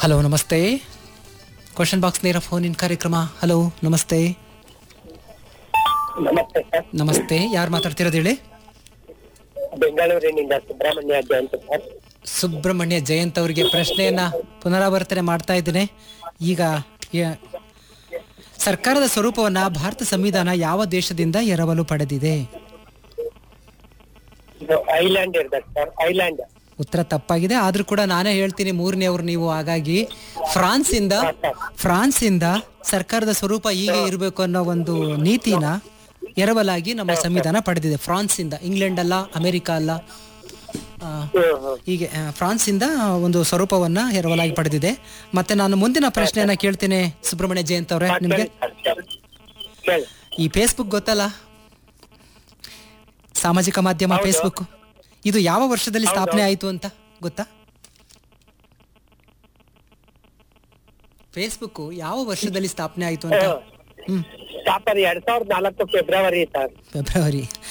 Hello ನಮಸ್ತೆ question box ನೇರ phone in ಕಾರ್ಯಕ್ರಮ ಹಲೋ ನಮಸ್ತೆ ನಮಸ್ತೆ ಸರ್ ನಮಸ್ತೆ ಯಾರು ಮಾತಾಡ್ತಿರೋದು ಹೇಳಿ ಬೆಂಗಳೂರಿನಿಂದ ಸುಬ್ರಹ್ಮಣ್ಯ ಜಯಂತ್ ಸರ್ ಸುಬ್ರಹ್ಮಣ್ಯ ಜಯಂತ್ ಅವರಿಗೆ ಪ್ರಶ್ನೆಯನ್ನ ಪುನರಾವರ್ತನೆ ಮಾಡ್ತಾ ಇದ್ದೇನೆ ಈಗ ಯ- ಸರ್ಕಾರದ ಸ್ವರೂಪವನ್ನ ಭಾರತ ಸಂವಿಧಾನ ಯಾವ ದೇಶದಿಂದ ಎರವಲು ಪಡೆದಿದೆ ಇದು ಐಲ್ಯಾಂಡ್ ಇರ್ಬೇಕು ಸರ್ ಐಲ್ಯಾಂಡ್ ಉತ್ತರ ತಪ್ಪಾಗಿದೆ ಆದ್ರೂ ಕೂಡ ನಾನೇ ಹೇಳ್ತೀನಿ ಮೂರನೇವ್ರು ನೀವು ಹಾಗಾಗಿ ಫ್ರಾನ್ಸ್ ಇಂದ ಫ್ರಾನ್ಸ್ ಇಂದ ಸರ್ಕಾರದ ಸ್ವರೂಪ ಹೀಗೆ ಇರಬೇಕು ಅನ್ನೋ ಒಂದು ನೀತಿನ ಎರವಲಾಗಿ ನಮ್ಮ ಸಂವಿಧಾನ ಪಡೆದಿದೆ ಫ್ರಾನ್ಸ್ ಇಂದ ಇಂಗ್ಲೆಂಡ್ ಅಲ್ಲ ಅಮೆರಿಕ ಅಲ್ಲ ಆ, ಹ್ಮ್ ಹ್ಮ್ ಹೀಗೆ ಆ, ಫ್ರಾನ್ಸ್ ಇಂದ ಒಂದು ಸ್ವರೂಪವನ್ನ ಎರವಲಾಗಿ ಪಡೆದಿದೆ ಮತ್ತೆ ನಾನು ಮುಂದಿನ ಪ್ರಶ್ನೆಯನ್ನ ಕೇಳ್ತೇನೆ ಸುಬ್ರಹ್ಮಣ್ಯ ಜಯಂತ್ ಅವರೇ ನಿಮ್ಗೆ ಕೇಳಿ ಸರ್, ಕೇಳಿ. ಕೇಳಿ ಈ ಫೇಸ್ಬುಕ್ ಗೊತ್ತಲ್ಲ ಸಾಮಾಜಿಕ ಮಾಧ್ಯಮ ಹೌದು. ಫೇಸ್ಬುಕ್ ಇದು ಯಾವ ವರ್ಷದಲ್ಲಿ ಸ್ಥಾಪನೆ ಆಯಿತು ಅಂತ ಗೊತ್ತಾ ಫೇಸ್ಬುಕ್ ಯಾವ ವರ್ಷದಲ್ಲಿ ಸ್ಥಾಪನೆ ಆಯಿತು ಅಂತ ಹ್ಮ್ ಸ್ಥಾಪನೆ ಎರಡ್ ಸಾವಿರದ ನಾಲ್ಕು ಫೆಬ್ರವರಿ ಸರ್ ಫೆಬ್ರವರಿ